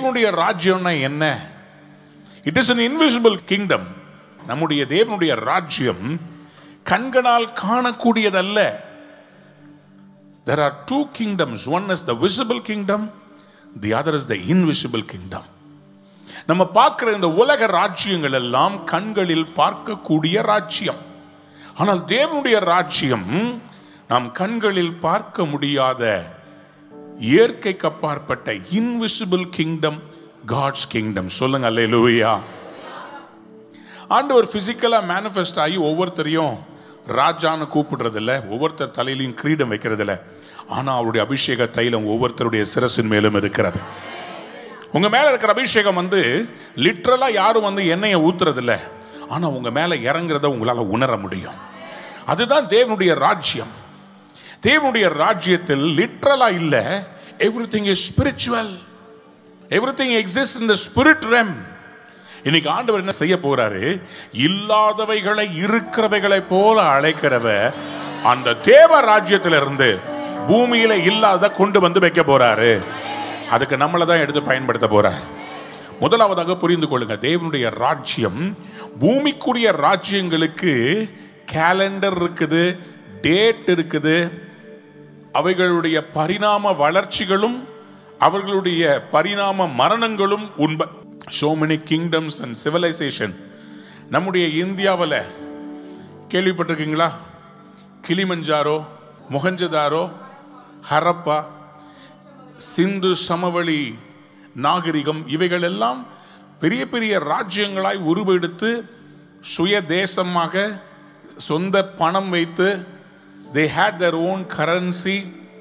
தேவனுடைய ராஜ்யம்னா என்ன it is an invisible kingdom நம்முடைய தேவனுடைய ராஜ்யம் கண்களால் காணக்கூடியதல்ல there are two kingdoms one is the visible kingdom the other is the invisible kingdom நம்ம பார்க்கிற இந்த உலக ராஜ்யங்கள் எல்லாம் கண்களில் பார்க்கக்கூடிய ராஜ்யம் ஆனால் தேவனுடைய ராஜ்யம் நாம் கண்களில் பார்க்க முடியாத இயற்கைக்கு அப்பாற்பட்ட இன்விசிபிள் கிங்டம் காட்ஸ் கிங்டம் சொல்லுங்க அல்லேலூயா ஆண்டவர் பிசிக்கலா மேனிஃபெஸ்ட் ஆகி ஒவ்வொருத்தரையும் ராஜான்னு கூப்பிடுறது இல்ல ஒவ்வொருத்தர் தலையிலையும் கிரீடம் வைக்கிறது இல்ல ஆனா அவருடைய அபிஷேக தைலம் ஒவ்வொருத்தருடைய சிரசின் மேலும் இருக்கிறது உங்க மேல இருக்கிற அபிஷேகம் வந்து லிட்ரலா யாரும் வந்து எண்ணெயை ஊத்துறது இல்ல ஆனா உங்க மேல இறங்குறத உங்களால உணர முடியும் அதுதான் தேவனுடைய ராஜ்யம் தேவனுடைய ராஜ்யத்தில் லிட்ரலா இல்ல everything is spiritual everything exist in the spirit ரெம் இன்னைக்கு ஆண்டவர் என்ன செய்ய போறாரு இல்லாதவைகளை இருக்கிறவைகளை போல அழைக்கிறவர் அந்த தேவ ராஜ்யத்திலிருந்து பூமியில இல்லாத கொண்டு வந்து வைக்க போறாரு அதுக்கு நம்மளை தான் எடுத்து பயன்படுத்த போறார் முதலாவதாக புரிந்து கொள்ளுங்க தேவனுடைய ராஜ்யம் பூமிக்குரிய ராஜ்யங்களுக்கு கேலண்டர் இருக்குது டேட் இருக்குது அவைகளுடைய பரிணாம வளர்ச்சிகளும் அவர்களுடைய பரிணாம மரணங்களும் உண்மை so many kingdoms and civilization நம்முடைய இந்தியாவில் கேள்விப்பட்டிருக்கீங்களா கிளிமஞ்சாரோ மொஹஞ்சதாரோ ஹரப்பா சிந்து சமவெளி நாகரிகம் இவைகள் எல்லாம் பெரிய பெரிய ராஜ்யங்களாய் உருவெடுத்து சுய தேசமாக சொந்த பணம் வைத்து they had their own currency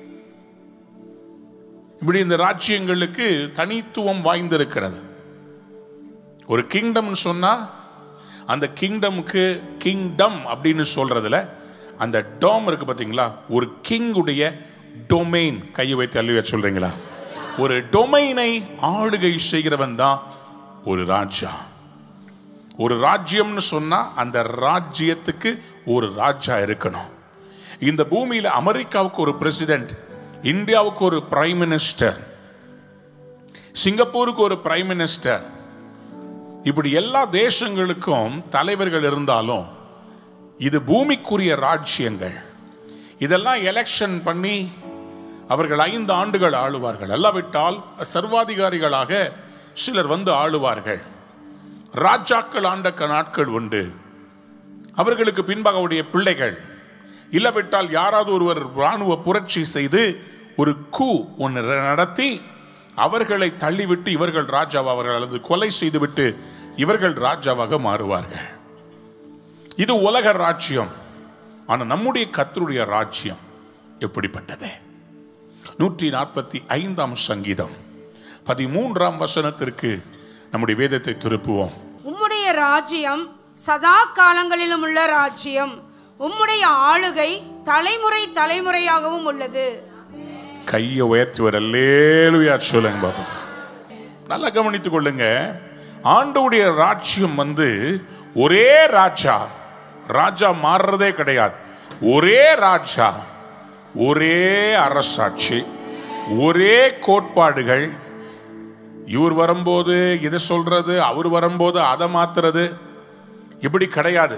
இப்படி இந்த ராஜ்யங்களுக்கு தனித்துவம் வாய்ந்திருக்கிறது ஒரு கிங்டம் சொன்னா அந்த கிங்டமுக்கு கிங்டம் அப்படின்னு சொல்றதுல அந்த டோம் இருக்கு பாத்தீங்களா ஒரு கிங்குடைய டொமைன் கையை வைத்து அள்ளி வச்சு சொல்றீங்களா ஒரு டொமைனை ஆளுகை செய்கிறவன் தான் ஒரு ராஜா ஒரு ராஜ்யம்னு சொன்னா அந்த ராஜ்யத்துக்கு ஒரு ராஜா இருக்கணும் இந்த பூமியில அமெரிக்காவுக்கு ஒரு பிரசிடென்ட் இந்தியாவுக்கு ஒரு பிரைம் மினிஸ்டர் சிங்கப்பூருக்கு ஒரு பிரைம் மினிஸ்டர் இப்படி எல்லா தேசங்களுக்கும் தலைவர்கள் இருந்தாலும் இது பூமிக்குரிய ராஜ்யங்கள் இதெல்லாம் எலெக்ஷன் பண்ணி அவர்கள் ஐந்து ஆண்டுகள் ஆளுவார்கள் அல்லாவிட்டால் சர்வாதிகாரிகளாக சிலர் வந்து ஆளுவார்கள் ராஜாக்கள் ஆண்ட க- நாட்கள் உண்டு அவர்களுக்கு பின்பாக அவருடைய பிள்ளைகள் இல்லாவிட்டால் யாராவது ஒருவர் ராணுவ புரட்சி செய்து ஒரு கூ ஒன்று நடத்தி அவர்களை தள்ளிவிட்டு இவர்கள் ராஜாவாவார்கள் அல்லது கொலை செய்துவிட்டு இவர்கள் ராஜாவாக மாறுவார்கள் இது உலக ராஜ்யம் ஆனா நம்முடைய கத்தருடைய ராஜ்யம் எப்படிப்பட்டது நூற்றி நாற்பத்தி ஐந்தாம் சங்கீதம் பதிமூன்றாம் வசனத்திற்கு நம்முடைய வேதத்தை திருப்புவோம் உம்முடைய ராஜ்யம் சதா காலங்களிலும் உள்ள ராஜ்யம் உம்முடைய ஆளுகை தலைமுறை தலைமுறையாகவும் உள்ளது கையை உயர்த்தி வர லேலுயா சொல்லுங்க பாப்பா நல்லா கவனித்துக் கொள்ளுங்க ஆண்டவுடைய ராஜ்யம் வந்து ஒரே ராஜா ராஜா மாறுறதே கிடையாது ஒரே ராஜா ஒரே அரசாட்சி ஒரே கோட்பாடுகள் இவர் வரும்போது இதை சொல்றது அவர் வரும்போது அதை மாத்துறது இப்படி கிடையாது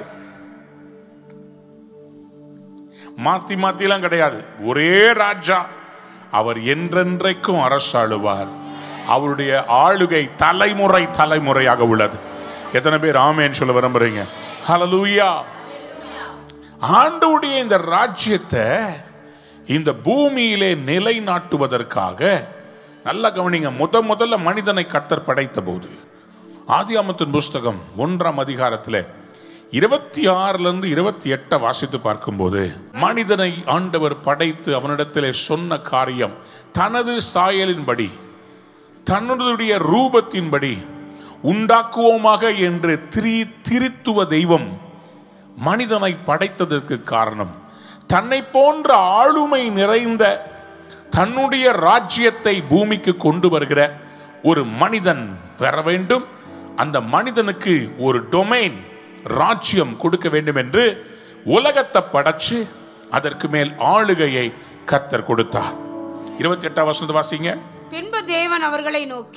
மாத்தி மாத்திலாம் கிடையாது ஒரே ராஜா அவர் என்றென்றைக்கும் அரசாளுவார் அவருடைய ஆளுகை தலைமுறை தலைமுறையாக உள்ளது எத்தனை பேர் ஆமேன்னு சொல்ல விரும்புறீங்க ஹalleluya ஆண்டவுடைய இந்த ராஜ்யத்தை இந்த பூமியிலே நிலைநாட்டுவதற்காக நல்ல கவனிங்க முத முதல்ல மனிதனை கர்த்தர் படைத்த போது ஆதியாமத்தின் புஸ்தகம் ஒன்றாம் அதிகாரத்தில் இருபத்தி ஆறுல இருந்து இருபத்தி எட்டை வாசித்து பார்க்கும்போது மனிதனை ஆண்டவர் படைத்து அவனிடத்திலே சொன்ன காரியம் தனது சாயலின்படி தன்னுடைய ரூபத்தின்படி உண்டாக்குவோமாக என்று திரி திரித்துவ தெய்வம் மனிதனை படைத்ததற்கு காரணம் தன்னை போன்ற ஆளுமை நிறைந்த தன்னுடைய ராஜ்யத்தை பூமிக்கு கொண்டு வருகிற ஒரு மனிதன் வர வேண்டும் அந்த மனிதனுக்கு ஒரு டொமைன் ராஜ்யம் கொடுக்க வேண்டும் என்று உலகத்தை படைச்சு அதற்கு மேல் ஆளுகையை கர்த்தர் கொடுத்தார் இருபத்தி எட்டாம் வசனத்தை வாசிங்க பின்பு தேவன் அவர்களை நோக்கி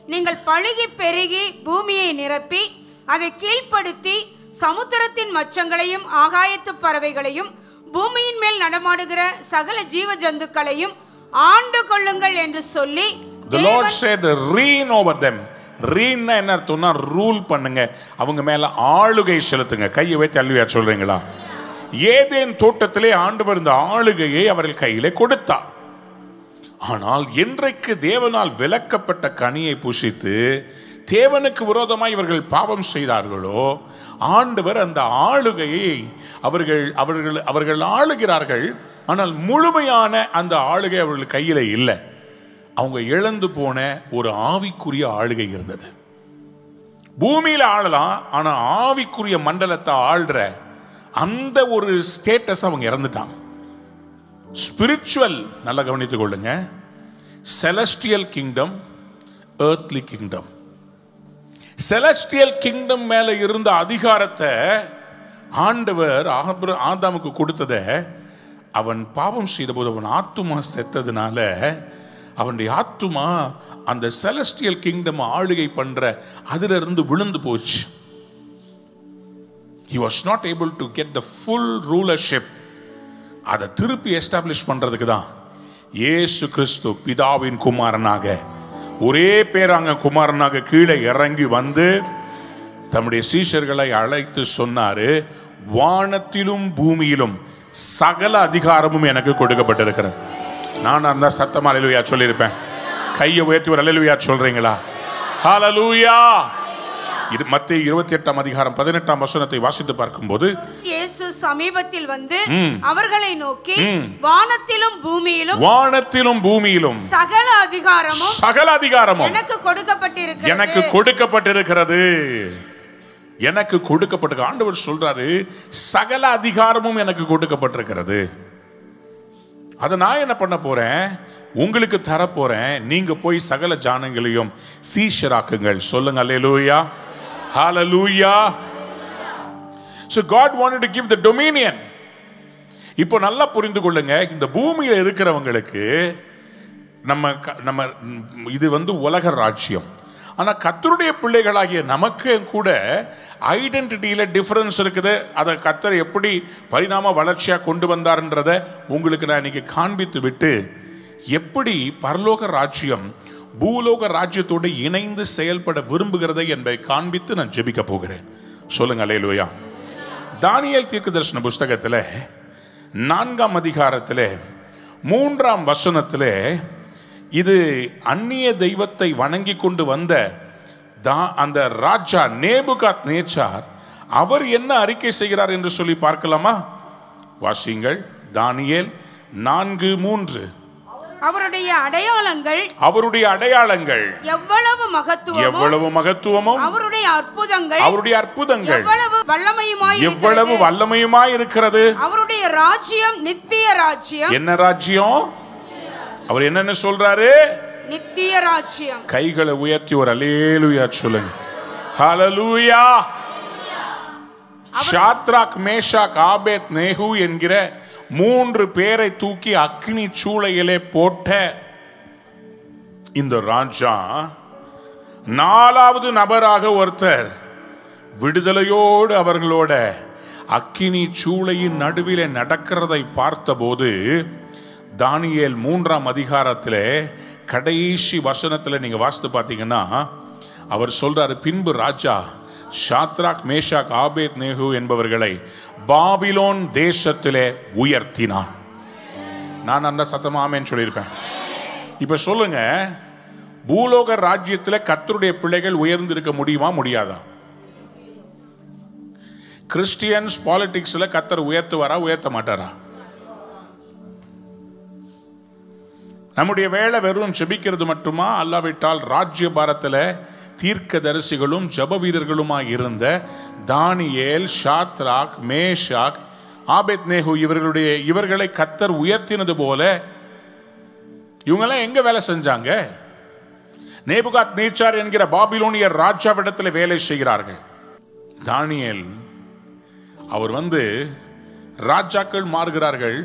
நீங்கள் பழுகி பெருகி பூமியை நிரப்பி அதை கீழ்ப்படுத்தி சமுத்திரத்தின் மச்சங்களையும் ஆகாயத்து பறவைகளையும் பூமியின் மேல் நடமாடுகிற சகல ஜீவ ஜந்துக்களையும் ஆண்டு கொள்ளுங்கள் என்று சொல்லி The Lord said, reign over them. ரீன்னா என்ன அர்த்தம்னா ரூல் பண்ணுங்க அவங்க மேல ஆளுகை செலுத்துங்க கையை வைத்து அள்ளுவியா சொல்றீங்களா ஏதேன் தோட்டத்திலே ஆண்டவர் இந்த ஆளுகையை அவர்கள் கையிலே கொடுத்தார் ஆனால் என்றைக்கு தேவனால் விலக்கப்பட்ட கனியை புசித்து தேவனுக்கு விரோதமாய் இவர்கள் பாவம் செய்தார்களோ ஆண்டவர் அந்த ஆளுகையை அவர்கள் அவர்கள் அவர்கள் ஆளுகிறார்கள் ஆனால் முழுமையான அந்த ஆளுகை அவர்கள் கையில இல்லை அவங்க இழந்து போன ஒரு ஆவிக்குரிய ஆளுகை இருந்தது பூமியில ஆளலாம் ஆனா ஆவிக்குரிய மண்டலத்தை ஆள்ற அந்த ஒரு ஸ்டேட்டஸ் அவங்க இறந்துட்டாங்க ஸ்பிரிச்சுவல் நல்லா கவனித்துக் கொள்ளுங்க celestial kingdom earthly kingdom celestial kingdom மேல இருந்த அதிகாரத்தை ஆண்டவர் ஆபிர- ஆதாமுக்கு கொடுத்தத அவன் பாவம் செய்தபோது அவன் ஆத்துமா செத்ததுனால அவனுடைய ஆத்துமா அந்த செலஸ்டியல் கிங்டம் ஆளுகை பண்ற அதுல இருந்து விழுந்து போச்சு he was not able to get the full rulership அதை திருப்பி எஸ்டாப்ளிஷ் பண்றதுக்கு தான் இயேசு கிறிஸ்து பிதாவின் குமாரனாக ஒரே பேராங்க குமாரனாக கீழே இறங்கி வந்து தம்முடைய சீஷர்களை அழைத்து சொன்னாரு வானத்திலும் பூமியிலும் சகல அதிகாரமும் எனக்கு கொடுக்கப்பட்டிருக்கிறது நான் அந்த சத்தமா அலையிலுயா சொல்லியிருப்பேன் கையை உயர்த்தி ஒரு அலையிலுயா சொல்றீங்களா ஹalleluya இது மத்திய இருபத்தி எட்டாம் அதிகாரம் பதினெட்டாம் வசனத்தை வாசித்து பார்க்கும்போது இயேசு சமீபத்தில் வந்து அவர்களை நோக்கி வானத்திலும் பூமியிலும் வானத்திலும் பூமியிலும் சகல அதிகாரமும் சகல அதிகாரமும் எனக்கு கொடுக்கப்பட்டிருக்கிறது எனக்கு கொடுக்கப்பட்டிருக்கிறது எனக்கு கொடுக்கப்பட்டிருக்கு ஆண்டவர் சொல்றாரு சகல அதிகாரமும் எனக்கு கொடுக்கப்பட்டிருக்கிறது அதை நான் என்ன பண்ண போறேன் உங்களுக்கு தர போறேன் நீங்க போய் சகல ஜானங்களையும் சீஷராக்குங்கள் சொல்லுங்க அல்லேலூயா ஹalleluya so god wanted to give the dominion இப்போ நல்லா புரிந்து கொள்ளுங்க இந்த பூமியில் இருக்கிறவங்களுக்கு நம்ம க- நம்ம ம், இது வந்து உலக ராஜ்யம் ஆனா கத்தருடைய பிள்ளைகளாகிய நமக்கு கூட ஐடென்டிட்டியில டிஃபரன்ஸ் இருக்குது அதை கத்தர் எப்படி பரிணாம வளர்ச்சியா கொண்டு வந்தார்ன்றத உங்களுக்கு நான் இன்னைக்கு காண்பித்து விட்டு எப்படி பரலோக ராஜ்யம் பூலோக ராஜ்யத்தோடு இணைந்து செயல்பட விரும்புகிறதை என்பதை காண்பித்து நான் ஜெபிக்க போகிறேன் சொல்லுங்க அலையலுயா தானியேல் தீர்க்கதரிசன புஸ்தகத்தில் நான்காம் அதிகாரத்திலே மூன்றாம் வசனத்திலே இது அந்நிய தெய்வத்தை வணங்கி கொண்டு வந்த தா- அந்த ராஜா நேபுகாத் நேச்சார் அவர் என்ன அறிக்கை செய்கிறார் என்று சொல்லி பார்க்கலாமா வாசிங்கள் தானியேல் நான்கு மூன்று அவருடைய அடையாளங்கள் அவருடைய அடையாளங்கள் எவ்வளவு மகத்துவமும் எவ்வளவு மகத்துவமும் அவருடைய அற்புதங்கள் அவருடைய அற்புதங்கள் எவ்வளவு வல்லமையுமாய் எவ்வளவு இருக்கிறது. வல்லமையுமாய் இருக்கிறது அவருடைய ராஜ்யம் நித்திய ராஜ்யம் என்ன ராஜ்யம் அவர் என்னன்னு சொல்றாரு நித்திய ராஜ்யம் கைகளை உயர்த்தி ஒரு அலேலுயா சொல்லுங்க ஹalleluya ஷாத்ராக் மேஷாக் ஆபேத் நேஹு என்கிற மூன்று பேரை தூக்கி அக்னி சூளையிலே போட்ட இந்த ராஜா நாலாவது நபராக ஒருத்தர் விடுதலையோடு அவர்களோட அக்கினி சூளையின் நடுவிலே நடக்கிறதை பார்த்தபோது தானியேல் மூன்றாம் அதிகாரத்திலே கடைசி வசனத்துல நீங்க வாசித்து பார்த்தீங்கன்னா அவர் சொல்றாரு பின்பு ராஜா ஷாத்ராக் மேஷாக் ஆபேத் நேஹு என்பவர்களை பாபிலோன் தேசத்திலே உயர்த்தினான் நான் அந்த சத்தமா ஆமேன்னு சொல்லியிருப்பேன் இப்ப சொல்லுங்க பூலோக ராஜ்யத்துல கர்த்தருடைய பிள்ளைகள் உயர்ந்து இருக்க முடியுமா முடியாதா கிறிஸ்டியன்ஸ் பாலிடிக்ஸ்ல கத்தர் உயர்த்துவாரா உயர்த்த மாட்டாரா நம்முடைய வேலை வெறும் ஜெபிக்கிறது மட்டுமா அல்லாவிட்டால் ராஜ்ய பாரத்தில் தீர்க்க தரிசிகளும் ஜப வீரர்களுமாய் இருந்த தானியேல் ஷாத்ராக் மேஷாக் ஆபேத் நேஹு இவர்களுடைய இவர்களை கத்தர் உயர்த்தினது போல இவங்கெல்லாம் எங்க வேலை செஞ்சாங்க நேபுகாத் நீச்சார் என்கிற பாபிலோனியர் ராஜாவிடத்தில் வேலை செய்கிறார்கள் தானியேல் அவர் வந்து ராஜாக்கள் மாறுகிறார்கள்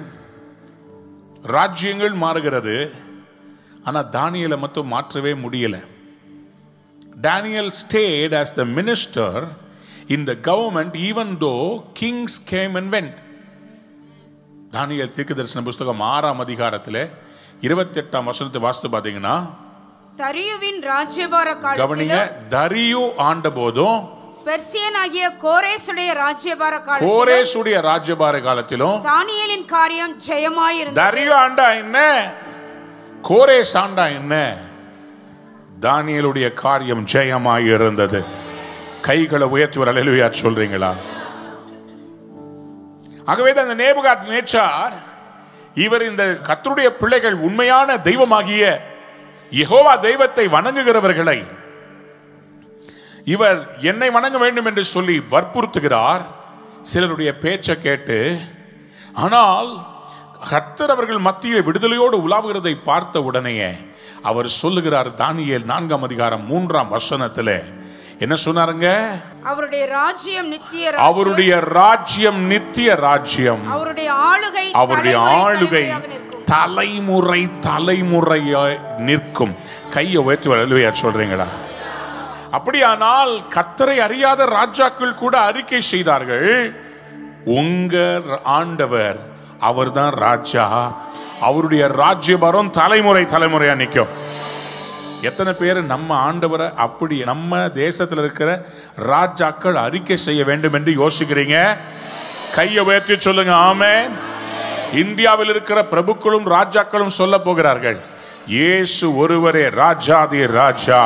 ராஜ்யங்கள் மாறுகிறது ஆனா தானியலை மட்டும் மாற்றவே முடியல Daniel stayed as the minister in the government even though kings came and went. Daniel தீர்க்கதரிசன புஸ்தகம் ஆறாம் அதிகாரத்தில் இருபத்தி எட்டாம் வசனத்தை வாசித்து பார்த்தீங்கன்னா தரியுவின் ராஜ்யபார கவனிங்க காலத்திலும் தரியு ஆண்ட போதும் பெர்சியன் ஆகிய கோரேசுடைய ராஜ்யபார காலத்திலும் கோரேசுடைய ராஜ்யபார காலத்திலும் தானியேலின் காரியம் ஜெயமாயிருந்தது தரியு ஆண்டா என்ன கோரேஸ் ஆண்டா என்ன தானியலுடைய காரியம் ஜெயமாய் இருந்தது கைகளை உயர்த்தி ஒரு அலையிலுயா சொல்றீங்களா ஆகவே தான் அந்த நேபுகாத் நேச்சார் இவர் இந்த கத்தருடைய பிள்ளைகள் உண்மையான தெய்வமாகிய யெகோவா தெய்வத்தை வணங்குகிறவர்களை இவர் என்னை வணங்க வேண்டும் என்று சொல்லி வற்புறுத்துகிறார் சிலருடைய பேச்சை கேட்டு ஆனால் கர்த்தர் அவர்கள் மத்தியில் விடுதலையோடு உலாவுகிறதை பார்த்த உடனேயே அவர் சொல்லுகிறார் தானியேல் நான்காம் அதிகாரம் மூன்றாம் வசனத்திலே என்ன சொன்னாருங்க அவருடைய ராஜ்யம் நித்திய ராஜ்யம். அவருடைய ராஜ்யம் நித்திய ராஜ்யம் அவருடைய ஆளுகை அவருடைய தலைமுறை ஆளுகை தலைமுறையாக நிற்கும். தலைமுறை தலைமுறையாய் நிற்கும் கையை உயர்த்தி வரலுவையா சொல்றீங்களா அப்படியானால் கத்தரை அறியாத ராஜாக்கள் கூட அறிக்கை செய்தார்கள் உங்க ஆண்டவர் அவர்தான் ராஜா அவருடைய ராஜ்யபாரம் தலைமுறை தலைமுறையா நிற்கும் எத்தனை பேர் நம்ம ஆண்டவரை அப்படி நம்ம தேசத்தில் இருக்கிற ராஜாக்கள் அறிக்கை செய்ய வேண்டும் என்று யோசிக்கிறீங்க கையை உயர்த்தி சொல்லுங்க ஆமென் இந்தியாவில் இருக்கிற பிரபுக்களும் ராஜாக்களும் சொல்ல போகிறார்கள் இயேசு ஒருவரே ராஜாதி ராஜா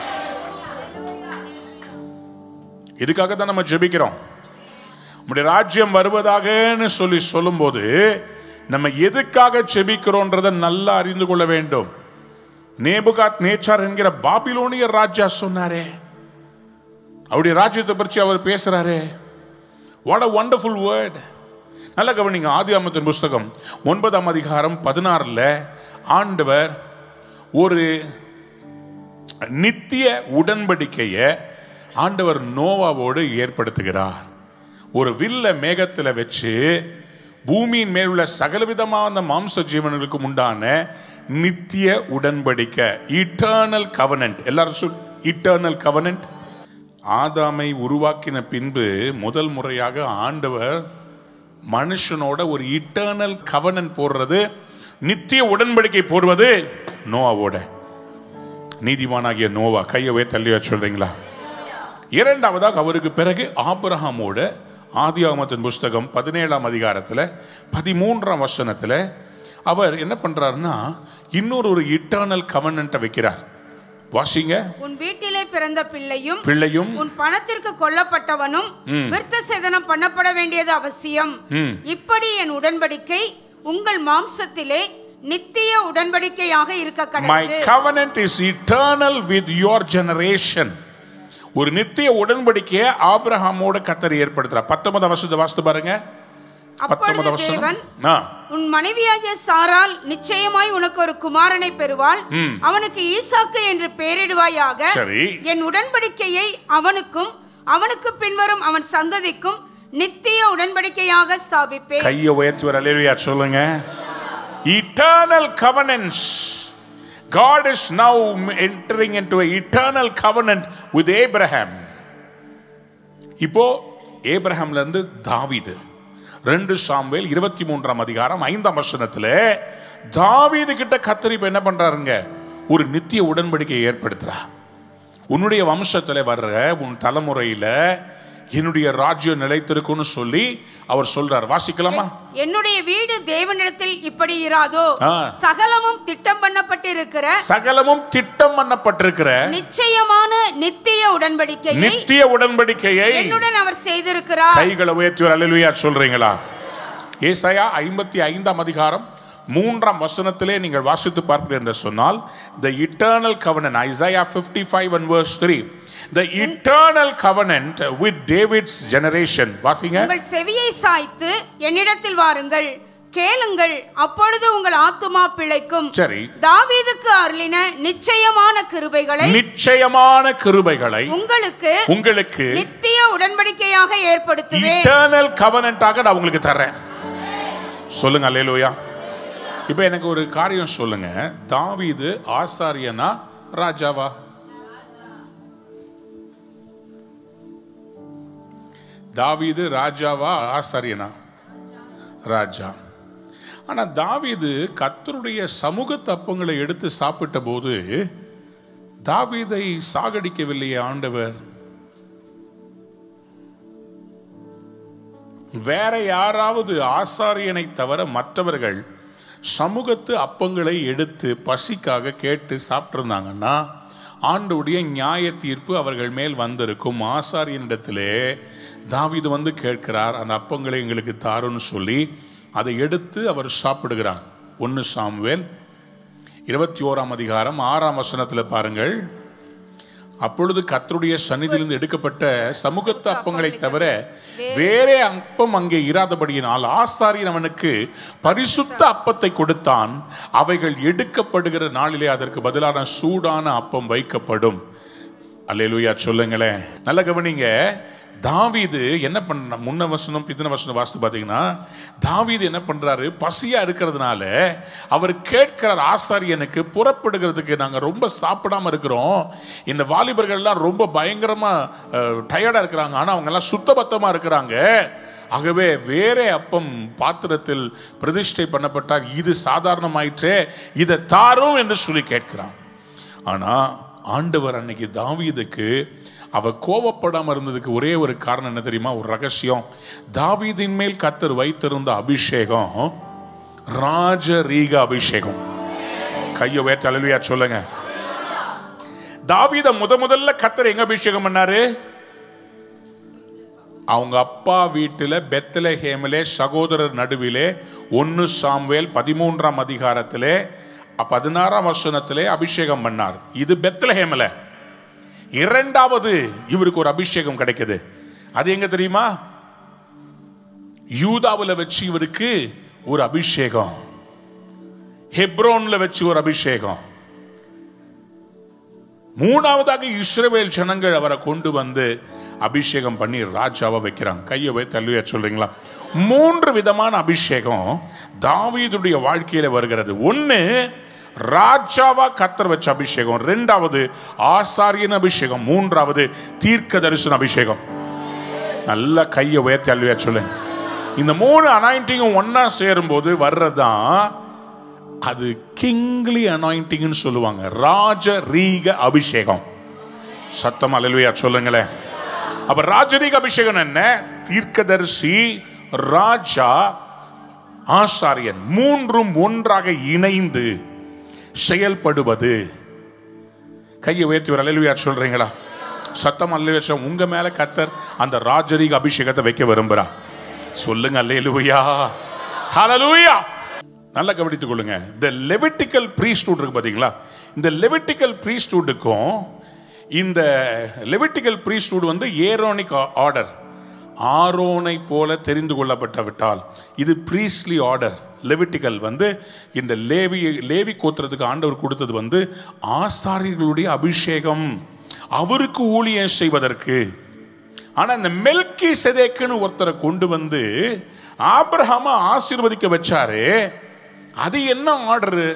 இதுக்காக தான் நம்ம ஜெபிக்கிறோம் நம்முடைய ராஜ்யம் வருவதாகன்னு சொல்லி சொல்லும்போது நம்ம எதுக்காக ஜெபிக்கிறோன்றதை நல்லா அறிந்து கொள்ள வேண்டும் நேபுகாத் நேச்சார் என்கிற பாபிலோனியர் ராஜா சொன்னாரே அவருடைய ராஜ்யத்தை பற்றி அவர் பேசுறாரே வாட் அ வண்டர்ஃபுல் வேர்ட் நல்ல கவனிங்க ஆதியாமத்தின் புஸ்தகம் ஒன்பதாம் அதிகாரம் பதினாறுல ஆண்டவர் ஒரு நித்திய உடன்படிக்கையை ஆண்டவர் நோவாவோடு ஏற்படுத்துகிறார் ஒரு வில்ல மேகத்துல வச்சு பூமியின் மேல் உள்ள சகலவிதமான மாம்ச ஜீவன்களுக்கும் உண்டான நித்திய உடன்படிக்கை இட்டர்னல் கவனன்ட் எல்லாரும் சொல் இட்டர்னல் கவனன்ட் ஆதாமை உருவாக்கின பின்பு முதல் முறையாக ஆண்டவர் மனுஷனோட ஒரு இட்டர்னல் கவனன் போடுறது நித்திய உடன்படிக்கை போடுவது நோவாவோட நீதிமானாகிய நோவா கையவே தள்ளியா சொல்றீங்களா இரண்டாவதாக அவருக்கு பிறகு ஆபிரகாமோட ஆதியாகமத்தின் புஸ்தகம் பதினேழாம் அதிகாரத்தில் பதிமூன்றாம் வசனத்தில் அவர் என்ன பண்றாருன்னா இன்னொரு ஒரு இட்டர்னல் கவர்னண்ட்டை வைக்கிறார் வாசிங்க உன் வீட்டிலே பிறந்த பிள்ளையும் பிள்ளையும் உன் பணத்திற்கு கொல்லப்பட்டவனும் விருத்த சேதனம் பண்ணப்பட வேண்டியது அவசியம் ம். இப்படி என் உடன்படிக்கை உங்கள் மாம்சத்திலே நித்திய உடன்படிக்கையாக இருக்க மை கடவுது covenant is eternal with your generation ஒரு நித்திய உடன்படிக்கையை ஆபிரகாமோட கத்தர் ஏற்படுத்துறார் பத்தொன்பது வருஷத்தை வாசித்து பாருங்க பத்தொன்பது அப்பொழுது தேவன் வருஷம் ஆ உன் மனைவியாகிய சாரால் நிச்சயமாய் உனக்கு ஒரு குமாரனை பெறுவாள் அவனுக்கு ஈசாக்கு என்று பெயரிடுவாயாக சரி என் உடன்படிக்கையை அவனுக்கும் அவனுக்கு பின்வரும் அவன் சந்ததிக்கும் நித்திய உடன்படிக்கையாக ஸ்தாபிப்பேன் கையை உயர்த்தி ஒரு அலையா சொல்லுங்க eternal covenants God is now entering into a eternal covenant with Abraham இப்போ ஏப்ரஹாம்ல இருந்து தாவீது ரெண்டு சாம்வேல் இருபத்தி மூன்றாம் அதிகாரம் ஐந்தாம் வசனத்துல தாவீது கிட்ட கத்தரி இப்ப என்ன பண்றாருங்க ஒரு நித்திய உடன்படிக்கையை ஏற்படுத்துறா உன்னுடைய வம்சத்துல வர்ற உன் தலைமுறையில என்னுடைய ராஜ்யம் நிலைத்திருக்கும்னு சொல்லி அவர் சொல்றார் வாசிக்கலாமா என்னுடைய வீடு தேவனிடத்தில் இப்படி இராதோ ஆ. சகலமும் திட்டம் பண்ணப்பட்டிருக்கிற சகலமும் திட்டம் பண்ணப்பட்டிருக்கிற நிச்சயமான நித்திய உடன்படிக்கையை நித்திய உடன்படிக்கையை என்னுடன் அவர் செய்திருக்கிறார் கைகளை உயர்த்தி ஒரு அல்லேலூயா சொல்றீங்களா ஏசாயா ஐம்பத்தி ஐந்தாம் அதிகாரம் மூன்றாம் வசனத்திலே நீங்கள் வாசித்து பார்ப்பீர்கள் என்று சொன்னால் the eternal covenant Isaiah 55 and verse 3 the eternal covenant with David's generation வாசிங்க உங்கள் செவியை சாய்த்து என்னிடத்தில் வாருங்கள் கேளுங்கள் அப்பொழுது உங்கள் ஆத்துமா பிழைக்கும் சரி தாவீதுக்கு அருளின நிச்சயமான கிருபைகளை நிச்சயமான கிருபைகளை உங்களுக்கு உங்களுக்கு நித்திய உடன்படிக்கையாக ஏற்படுத்துவேன் இட்டர்னல் கவனண்டாக நான் உங்களுக்கு தர்றேன் சொல்லுங்க அல்லேலூயா இப்போ எனக்கு ஒரு காரியம் சொல்லுங்க தாவீது ஆசாரியனா ராஜாவா தாவீது ராஜாவா ஆசாரியனா ராஜா ஆனா தாவீது கர்த்தருடைய சமூக தப்பங்களை எடுத்து சாப்பிட்ட போது தாவீதை சாகடிக்கவில்லையே ஆண்டவர் வேற யாராவது ஆசாரியனை தவிர மற்றவர்கள் சமூகத்து அப்பங்களை எடுத்து பசிக்காக கேட்டு சாப்பிட்டிருந்தாங்கன்னா ஆண்டுடைய நியாய தீர்ப்பு அவர்கள் மேல் வந்திருக்கும் ஆசாரியனிடத்திலே தாவீது வந்து கேட்கிறார் அந்த அப்பங்களை எங்களுக்கு தாருன்னு சொல்லி அதை எடுத்து அவர் சாப்பிடுகிறார் ஒன்று சாமுவேல் இருபத்தி ஓராம் அதிகாரம் ஆறாம் வசனத்தில் பாருங்கள் அப்பொழுது கர்த்தருடைய சந்நிதியிலிருந்து எடுக்கப்பட்ட சமூகத்து அப்பங்களை தவிர வேறே அப்பம் அங்கே இராதபடியினால் ஆசாரியன் அவனுக்கு பரிசுத்த அப்பத்தை கொடுத்தான் அவைகள் எடுக்கப்படுகிற நாளிலே அதற்கு பதிலான சூடான அப்பம் வைக்கப்படும் அல்லேலூயா சொல்லுங்களேன் நல்ல கவனிங்க தாவீது என்ன பண்ண முன்ன வசனம் பித்தன வசனம் வாஸ்து பார்த்தீங்கன்னா தாவீது என்ன பண்றாரு பசியா இருக்கிறதுனால அவர் கேட்கிறார் ஆசாரியனுக்கு புறப்படுகிறதுக்கு நாங்க ரொம்ப சாப்பிடாம இருக்கிறோம் இந்த வாலிபர்கள்லாம் ரொம்ப பயங்கரமா டயர்டா இருக்கிறாங்க ஆனா அவங்க எல்லாம் சுத்தபத்தமா இருக்கிறாங்க ஆகவே வேற அப்பம் பாத்திரத்தில் பிரதிஷ்டை பண்ணப்பட்டால் இது சாதாரணமாயிற்றே இதை தாரும் என்று சொல்லி கேட்கிறான் ஆனா ஆண்டவர் அன்னைக்கு தாவீதுக்கு அவ கோவப்படாம இருந்ததுக்கு ஒரே ஒரு காரணம் என்ன தெரியுமா ஒரு ரகசியம் தாவீதின் மேல் கத்தர் வைத்திருந்த அபிஷேகம் ராஜரீக அபிஷேகம் கையை வேற்ற அலுவலியா சொல்லுங்க தாவீத முத முதல்ல கத்தர் எங்க அபிஷேகம் பண்ணாரு அவங்க அப்பா வீட்டில் பெத்தலஹேமிலே சகோதரர் நடுவிலே ஒன்னு சாம்வேல் பதிமூன்றாம் அதிகாரத்திலே பதினாறாம் வசனத்திலே அபிஷேகம் பண்ணார் இது பெத்தலஹேமில் இரண்டாவது இவருக்கு ஒரு அபிஷேகம் கிடைக்குது அது எங்க தெரியுமா யூதாவில் வச்சு இவருக்கு ஒரு அபிஷேகம் ஹெப்ரோன்ல வச்சு ஒரு அபிஷேகம் மூணாவதாக இஸ்ரவேல் ஜனங்கள் அவரை கொண்டு வந்து அபிஷேகம் பண்ணி ராஜாவை வைக்கிறாங்க கையை வை தள்ளுவையா சொல்றீங்களா மூன்று விதமான அபிஷேகம் தாவீதுடைய வாழ்க்கையில வருகிறது ஒன்னு ராஜாவா கத்தர் வச்ச அபிஷேகம் ரெண்டாவது ஆசாரியன் அபிஷேகம் மூன்றாவது தீர்க்க தரிசன அபிஷேகம் நல்ல கையை உயர்த்தி அல்வியா சொல்லுங்க இந்த மூணு அனாயிண்டிங்கும் ஒன்னா சேரும்போது வர்றதுதான் அது கிங்லி அனாயிண்டிங்னு சொல்லுவாங்க ராஜ ரீக அபிஷேகம் சத்தம் அலுவயா சொல்லுங்களேன் அப்ப ராஜரீக அபிஷேகம் என்ன தீர்க்கதரிசி ராஜா ஆசாரியன் மூன்றும் ஒன்றாக இணைந்து செயல்படுவது கையை உயர்த்தி ஒரு அலுவயா சொல்றீங்களா சத்தம் அல்ல உங்க மேல கத்தர் அந்த ராஜரீக அபிஷேகத்தை வைக்க விரும்புறா சொல்லுங்க அல்லேலுயா ஹalleluya நல்லா கவனித்துக் கொள்ளுங்க இந்த லெவிட்டிக்கல் ப்ரீஸ்டூட் இருக்கு பாத்தீங்களா இந்த லெவிட்டிக்கல் ப்ரீஸ்டூட்டுக்கும் இந்த லெவிட்டிக்கல் ப்ரீஸ்டூட் வந்து ஏரோனிக் ஆர்டர் ஆரோனை போல தெரிந்து கொள்ளப்பட்ட விட்டால் இது ப்ரீஸ்லி ஆர்டர் லெவிட்டிக்கல் வந்து இந்த லேவி லேவி கோத்திரத்துக்கு ஆண்டவர் கொடுத்தது வந்து ஆசாரியர்களுடைய அபிஷேகம் அவருக்கு ஊழியம் செய்வதற்கு ஆனா இந்த மெல்கி செதேக்குன்னு ஒருத்தரை கொண்டு வந்து ஆபிரஹாம ஆசீர்வதிக்க வச்சாரு அது என்ன ஆர்டரு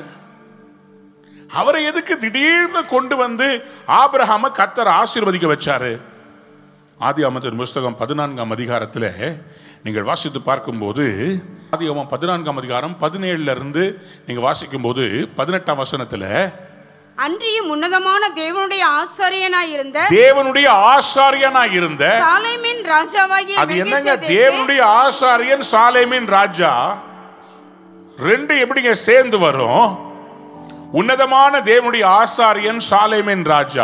அவரை எதுக்கு திடீர்னு கொண்டு வந்து ஆபிரஹாம கத்தர் ஆசீர்வதிக்க வச்சாரு ஆதி அமத்தின் புஸ்தகம் பதினான்காம் அதிகாரத்தில் நீங்கள் வாசித்து பார்க்கும்போது ஆதி அமம் பதினான்காம் அதிகாரம் பதினேழுல இருந்து நீங்க வாசிக்கும் போது பதினெட்டாம் வசனத்துல அன்றியும் உன்னதமான தேவனுடைய ஆசாரியனாய் இருந்த தேவனுடைய ஆசாரியனா இருந்த சாலேமின் ராஜாவாகிய அது என்னங்க மெல்கிசேதேக்கு தேவனுடைய ஆசாரியன் சாலேமின் ராஜா ரெண்டு எப்படிங்க சேர்ந்து வரும் உன்னதமான தேவனுடைய ஆசாரியன் சாலேமின் ராஜா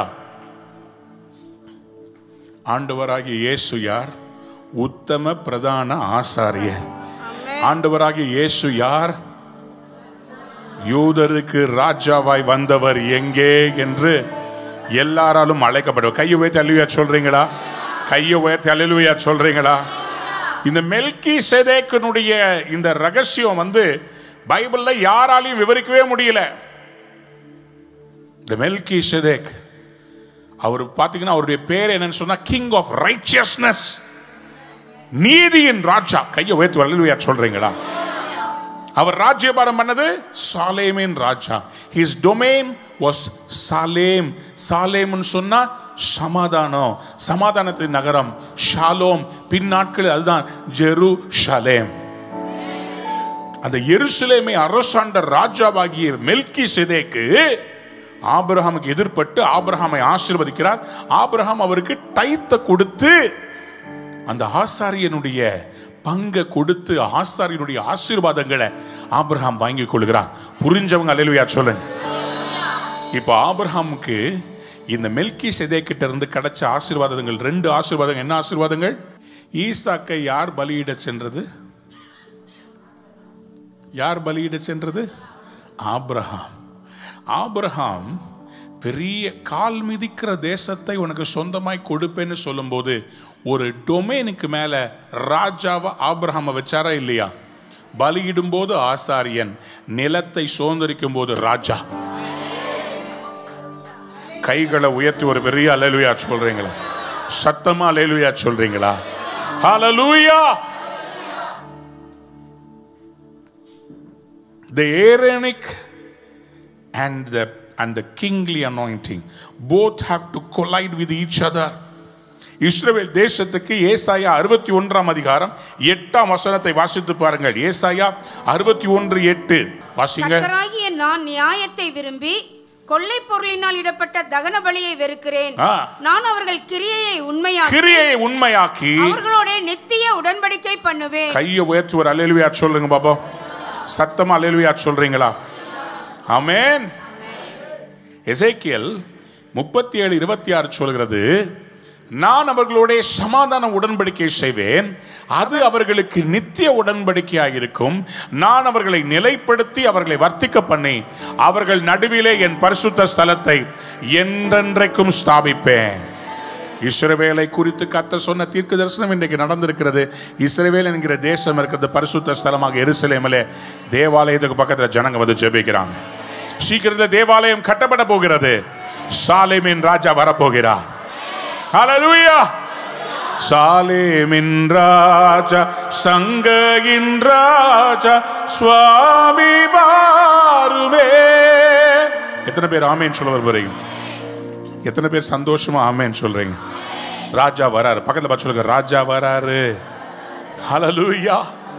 ஆண்டவராகிய இயேசு யார் உத்தம பிரதான ஆசாரியர் ஆண்டவராகிய இயேசு யார் யூதருக்கு ராஜாவாய் வந்தவர் எங்கே என்று எல்லாராலும் அழைக்கப்படுவார் கையை உயர்த்தி அழுவியா சொல்றீங்களா கையை உயர்த்தி அழுவியா சொல்றீங்களா இந்த மெல்கி செதேக்கனுடைய இந்த ரகசியம் வந்து பைபிள்ல யாராலையும் விவரிக்கவே முடியல இந்த மெல்கி செதேக் அவர் பாத்தீங்கன்னா அவருடைய பேர் என்னன்னு சொன்னா கிங் ஆஃப் ரைச்சியஸ்னஸ் நீதியின் ராஜா கையை உயர்த்தி வல்லுவையா சொல்றீங்களா அவர் ராஜ்யபாரம் பண்ணது சாலேமின் ராஜா ஹிஸ் டொமைன் was சாலேம் சாலேம்னு சொன்னா சமாதானம் சமாதானத்தின் நகரம் ஷாலோம் பின்னாட்கள் அதுதான் ஜெரு ஷலேம் அந்த எருசலேமை அரசாண்ட ராஜாவாகிய மெல்கி சிதேக்கு ஆபிரகாமுக்கு எதிர்ப்பட்டு ஆபிரகாமை ஆசீர்வதிக்கிறார் ஆபிரகாம் அவருக்கு டைத்தை கொடுத்து அந்த ஆசாரியனுடைய பங்கை கொடுத்து ஆசாரியனுடைய ஆசீர்வாதங்களை ஆபிரகாம் வாங்கி கொள்கிறார் புரிஞ்சவங்க அல்லேலூயா சொல்லுங்க இப்போ ஆபிரகாமுக்கு இந்த மெல்கி கிட்ட இருந்து கிடைச்ச ஆசீர்வாதங்கள் ரெண்டு ஆசீர்வாதங்கள் என்ன ஆசீர்வாதங்கள் ஈசாக்கை யார் பலியிட சென்றது யார் பலியிட சென்றது ஆபிரகாம் ஆபிரகாம் பெரிய கால் மிதிக்கிற தேசத்தை உனக்கு சொந்தமாய் கொடுப்பேன்னு சொல்லும்போது ஒரு டொமேனுக்கு மேல ராஜாவை ஆபிரகாம வச்சாரா இல்லையா பலியிடும் போது ஆசாரியன் நிலத்தை சுதந்திரிக்கும் போது ராஜா கைகளை உயர்த்தி ஒரு பெரிய அலலுயா சொல்றீங்களா சத்தமா அலலுயா சொல்றீங்களா ஹalleluya the Aaronic and the and the kingly anointing both have to collide with each other இஸ்ரவேல் தேசத்துக்கு ஏசாயா அறுபத்தி ஒன்றாம் அதிகாரம் எட்டாம் வசனத்தை வாசித்து பாருங்கள் ஏசாயா அறுபத்தி ஒன்று எட்டு வாசிங்க கர்த்தராகிய நான் நியாயத்தை விரும்பி கொள்ளை பொருளினால் இடப்பட்ட தகன பலியை வெறுக்கிறேன் ஆ. நான் அவர்கள் கிரியையை உண்மையாக்கி கிரியை உண்மையாக்கி அவர்களோட நித்திய உடன்படிக்கை பண்ணுவேன் கையை உயர்த்தி ஒரு அலையலுவியா சொல்லுங்க பாபா சத்தமா அலையலுவியா சொல்றீங்களா ஆமென் எசேக்கியல் முப்பத்தி ஏழு இருபத்தி ஆறு சொல்கிறது நான் அவர்களோட சமாதான உடன்படிக்கை செய்வேன் அது அவர்களுக்கு நித்திய உடன்படிக்கையாக இருக்கும் நான் அவர்களை நிலைப்படுத்தி அவர்களை வர்த்திக்க பண்ணி அவர்கள் நடுவிலே என் பரிசுத்த ஸ்தலத்தை என்றென்றைக்கும் ஸ்தாபிப்பேன் இஸ்ரவேலை குறித்து கத்த சொன்ன தீர்க்க தரிசனம் இன்றைக்கு நடந்திருக்கிறது இஸ்ரவேல் என்கிற தேசம் இருக்கிறது பரிசுத்த ஸ்தலமாக எருசலேமிலே தேவாலயத்துக்கு பக்கத்தில் ஜனங்க வந்து ஜெபிக்கிறாங்க சீக்கிரத்தில் தேவாலயம் கட்டப்பட போகிறது சாலேமின் ராஜா வரப்போகிறார் ஹalleluya சாலேமின் ராஜா சங்கையின் ராஜா சுவாமி வாருமே எத்தனை பேர் ஆமேன் சொல்ல வருகிறீங்க எத்தனை பேர் சந்தோஷமா ஆமேன்னு சொல்றீங்க ராஜா வராரு பக்கத்துல பார்த்து சொல்லுங்க ராஜா வராரு ஹalleluya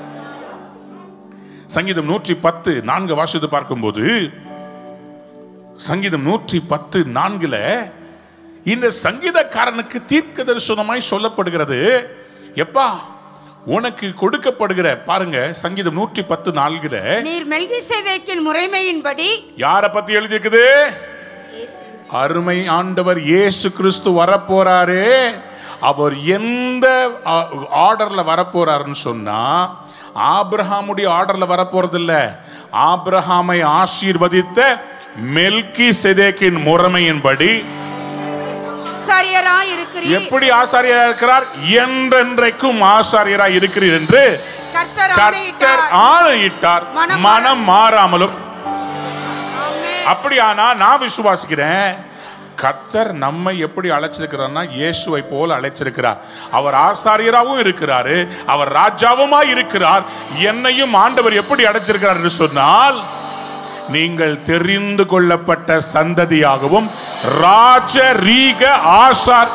சங்கீதம் நூற்றி பத்து நான்கு வாசித்து பார்க்கும்போது சங்கீதம் நூற்றி பத்து நான்குல இந்த சங்கீதக்காரனுக்கு தீர்க்க தரிசனமாய் சொல்லப்படுகிறது எப்பா உனக்கு கொடுக்கப்படுகிற பாருங்க சங்கீதம் நூற்றி பத்து நான்குல நீர் மெல்கிசேதேக்கின் முறைமையின்படி யாரை பத்தி எழுதியிருக்குது அருமை ஆண்டவர் இயேசு கிறிஸ்து வரப்போறாரு அவர் எந்த ஆர்டர்ல வரப்போறாருன்னு சொன்னா ஆபிரஹாமுடைய ஆர்டர்ல வரப்போறது இல்ல ஆபிரஹாமை ஆசீர்வதித்த மெல்கி செதேக்கின் முறைமையின்படி ஆசாரியரா இருக்கிறீர் எப்படி ஆசாரியரா இருக்கிறார் என்றென்றைக்கும் ஆசாரியரா இருக்கிறீர் என்று கர்த்தர் கர்த்தர் ஆணையிட்டார். ஆணையிட்டார் மனம் மனம் மாறாமலும் ஆமென். அப்படியானா நான் விசுவாசிக்கிறேன் கர்த்தர் நம்மை எப்படி அழைச்சிருக்கிறார்னா இயேசுவை போல அழைச்சிருக்கிறார் அவர் ஆசாரியராகவும் இருக்கிறாரு அவர் ராஜாவுமா இருக்கிறார் என்னையும் ஆண்டவர் எப்படி அழைத்திருக்கிறார் என்று சொன்னால் நீங்கள் தெரிந்து கொள்ளப்பட்ட சந்ததியாகவும் ராஜரீக ஆசார்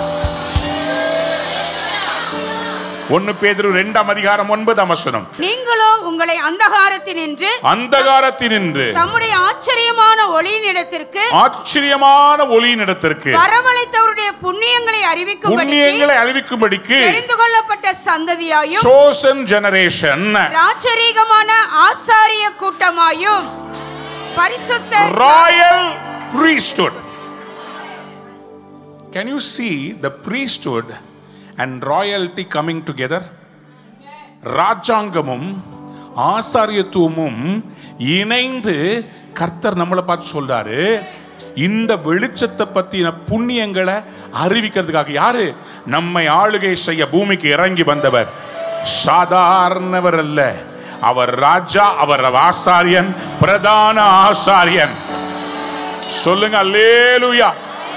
ஒன்னு பேதுரு இரண்டாம் அதிகாரம் ஒன்பதாம் வசனம் நீங்களோ உங்களை அந்தகாரத்தினின்று அந்தகாரத்தினின்று தம்முடைய ஆச்சரியமான ஒளியினிடத்திற்கு ஆச்சரியமான ஒளியினிடத்திற்கு வரவழைத்தவருடைய புண்ணியங்களை அறிவிக்கும்படி புண்ணியங்களை அறிவிக்கும்படிக்கு தெரிந்து கொள்ளப்பட்ட சந்ததியாயும் chosen generation ராஜரீகமான ஆசாரிய கூட்டமாயும் பரிசுத்த royal priesthood can you see the priesthood and royalty coming together ராஜாங்கமும் ஆசாரியத்துவமும் இணைந்து கர்த்தர் நம்மளை பார்த்து சொல்றாரு இந்த வெளிச்சத்தை பத்தின புண்ணியங்களை அறிவிக்கிறதுக்காக யாரு நம்மை ஆளுகை செய்ய பூமிக்கு இறங்கி வந்தவர் சாதாரணவர் அல்ல அவர் ராஜா அவர் ஆசாரியன் பிரதான ஆசாரியன் சொல்லுங்க அல்லேலூயா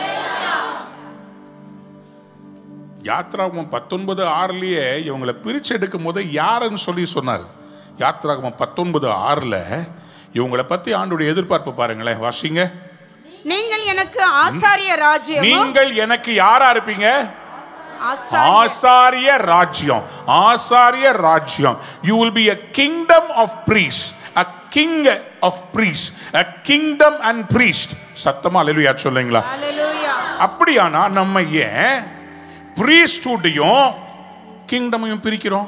யாத்ராகமம் பத்தொன்பது ஆறுலயே இவங்களை பிரிச்சு எடுக்கும் போது யாருன்னு சொல்லி சொன்னார் யாத்ராகமம் பத்தொன்பது ஆறுல இவங்களை பத்தி ஆண்டுடைய எதிர்பார்ப்பு பாருங்களேன் வாசிங்க நீங்கள் எனக்கு ஆசாரிய ராஜ்யமும் நீங்கள் எனக்கு யாரா இருப்பீங்க ஆசாரிய ஆசாரிய ராஜ்யம் ஆசாரிய ராஜ்யம் you will be a kingdom of priests a king of priests a kingdom and priest சத்தமா அல்லேலூயா சொல்லுங்களா ஹalleluya அப்படியானா நம்ம ஏன் பிரீஸ்டுடையும் கிங்டமையும் பிரிக்கிறோம்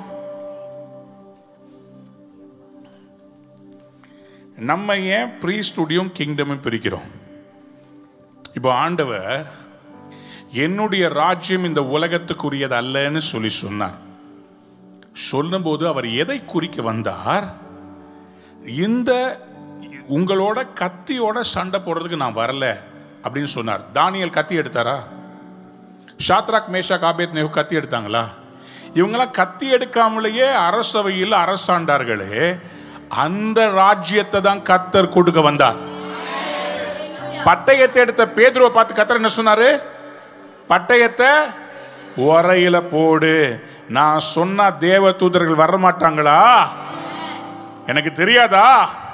நம்ம ஏன் பிரீஸ்டுடையும் கிங்டமையும் பிரிக்கிறோம் இப்போ ஆண்டவர் என்னுடைய ராஜ்யம் இந்த உலகத்துக்குரியது அல்லன்னு சொல்லி சொன்னார் சொல்லும்போது அவர் எதை குறிக்க வந்தார் இந்த உங்களோட கத்தியோட சண்டை போடுறதுக்கு நான் வரல அப்படின்னு சொன்னார் தானியல் கத்தி எடுத்தாரா ஷாத்ராக் மேஷா காபேத் நேஹு கத்தி எடுத்தாங்களா இவங்களாம் கத்தி எடுக்காமலேயே அரசவையில் அரசாண்டார்களே அந்த ராஜ்யத்தை தான் கத்தர் கொடுக்க வந்தார் பட்டயத்தை எடுத்த பேதுருவை பார்த்து கத்தர் என்ன சொன்னாரு பட்டயத்தை உரையில போடு நான் சொன்ன தேவ தூதர்கள் வர மாட்டாங்களா எனக்கு தெரியாதா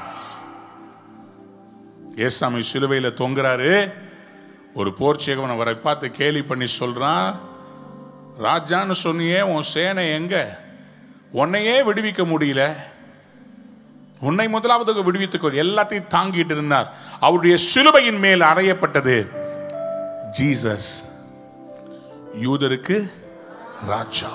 ஏசாமி சிலுவையில தொங்குறாரு ஒரு போர்ச்சேகவன் அவரை பார்த்து கேலி பண்ணி சொல்றான் ராஜான்னு சொன்னியே உன் சேனை எங்க உன்னையே விடுவிக்க முடியல உன்னை முதலாவது விடுவித்துக்கொள் எல்லாத்தையும் தாங்கிட்டு இருந்தார் அவருடைய சிலுவையின் மேல் அறையப்பட்டது ஜீசஸ் யூதருக்கு ராஜா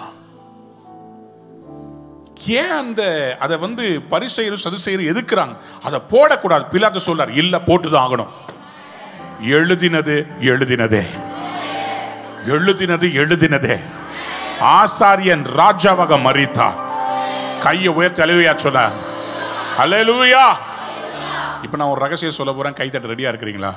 ஏன் அந்த அதை வந்து பரிசெயரும் சதுசெயரும் எதுக்குறாங்க அதை போடக்கூடாது பிலாத்து சொல்றார் இல்ல போட்டுதான் ஆகணும் எழுதினது எழுதினதே எழுதினது எழுதினதே ஆசாரியன் ராஜாவாக மறித்தார் கையை உயர்த்தி அலுவையா சொன்னார் அலையலூயா இப்ப நான் ஒரு ரகசியம் சொல்ல போறேன் கைத்தட்ட ரெடியா இருக்கிறீங்களா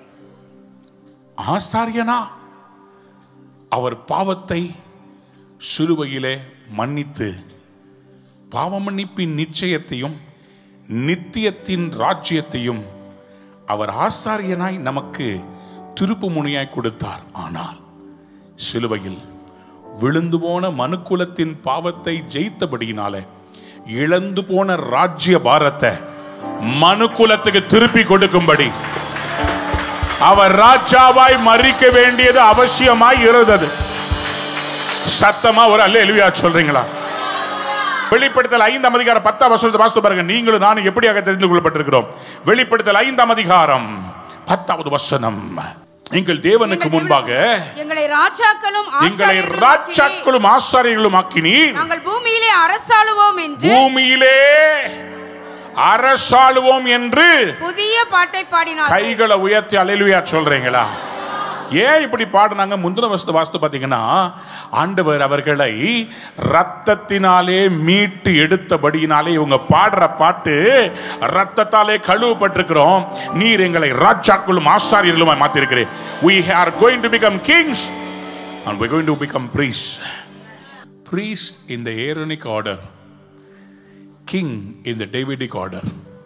ஆசாரியனா அவர் பாவத்தை சிலுவையிலே மன்னித்து பாவ மன்னிப்பின் நிச்சயத்தையும் நித்தியத்தின் ராஜ்யத்தையும் அவர் ஆசாரியனாய் நமக்கு திருப்பு முனையாய் கொடுத்தார் ஆனால் சிலுவையில் விழுந்து போன மனுக்குலத்தின் பாவத்தை ஜெயித்தபடியினாலே இழந்து போன ராஜ்ய பாரத்தை மனுக்குலத்துக்கு திருப்பி கொடுக்கும்படி அவர் ராஜாவாய் மறிக்க வேண்டியது அவசியமாய் இருந்தது சத்தமா ஒரு அல்ல எழுவியா சொல்றீங்களா வெளிப்படுத்தல் ஐந்தாம் அதிகாரம் பத்தாம் வசனத்தை வாசித்து பாருங்க நீங்களும் நானும் எப்படியாக தெரிந்து கொள்ளப்பட்டிருக்கிறோம் வெளிப்படுத்தல் ஐந்தாம் அதிகாரம் பத்தாவது வசனம் எங்கள் தேவனுக்கு முன்பாக எங்களை ராஜாக்களும் எங்களை ஆசாரியர்களும் ஆக்கினீர். ராஜாக்களும் ஆசாரியர்களும் ஆக்கினீர் நாங்கள் பூமியிலே அரசாளுவோம் என்று பூமியிலே அரசாளுவோம் என்று புதிய பாட்டை பாடினார் கைகளை உயர்த்தி அலையிலுயா சொல்றீங்களா ஏன் இப்படி பாடுனாங்க முந்தின வசத்து வாஸ்து பாத்தீங்கன்னா ஆண்டவர் அவர்களை ரத்தத்தினாலே மீட்டு எடுத்தபடியினாலே இவங்க பாடுற பாட்டு ரத்தத்தாலே கழுவப்பட்டிருக்கிறோம் நீர் எங்களை ராஜாக்களும் ஆசாரியர்களுமாய் மாத்திருக்கிறேன் we are going to become kings and we're going to become priests priest in the aaronic order king in the davidic order